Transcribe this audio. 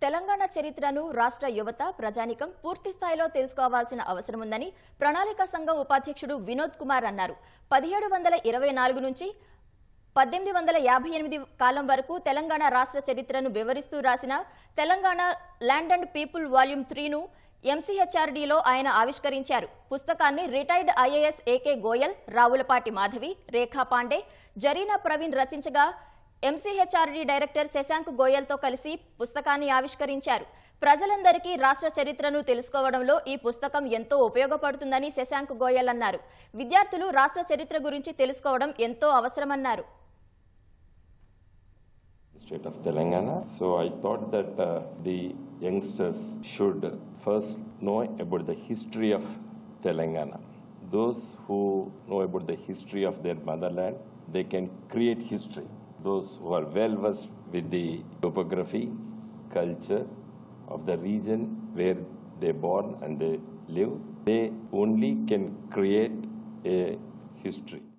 తెలంగాణ చరిత్రను రాష్ట్ర యువత ప్రజానికం పూర్తి స్థాయిలో తెలుసుకోవాల్సిన అవసరం ఉందని ప్రణాళిక సంఘం ఉపాధ్యక్షుడు వినోద్ కుమార్ అన్నారు పదిహేడు వందల ఇరవై నాలుగు నుంచి పద్దెనిమిది వందల యాభై ఎనిమిది కాలం వరకు తెలంగాణ రాష్ట్ర చరిత్రను వివరిస్తూ రాసిన Telangana land and people volume త్రీను ఎంసీహెచ్ఆర్డీలో ఆయన ఆవిష్కరించారు పుస్తకాన్ని retired IAS AK Goyal Ravulapati Madhavi Rekha Pandey Zarina Praveen రచించగా ఎంసీహెచ్ఆర్డీ డైరెక్టర్ శశాంక్ గోయల్తో కలిసి పుస్తకాన్ని ఆవిష్కరించారు ప్రజలందరికీ రాష్ట్ర చరిత్రను తెలుసుకోవడంలో ఈ పుస్తకం ఎంతో ఉపయోగపడుతుందని శశాంక్ గోయల్ అన్నారు విద్యార్థులు రాష్ట్ర చరిత్ర గురించి తెలుసుకోవడం ఎంతో అవసరమన్నారు state of Telangana. So I thought that uh, the youngsters should first know about the history of Telangana. Those who know about the history of their motherland, they can create history. Those who are well versed with the topography, culture of the region where they born and they live, they only can create a history.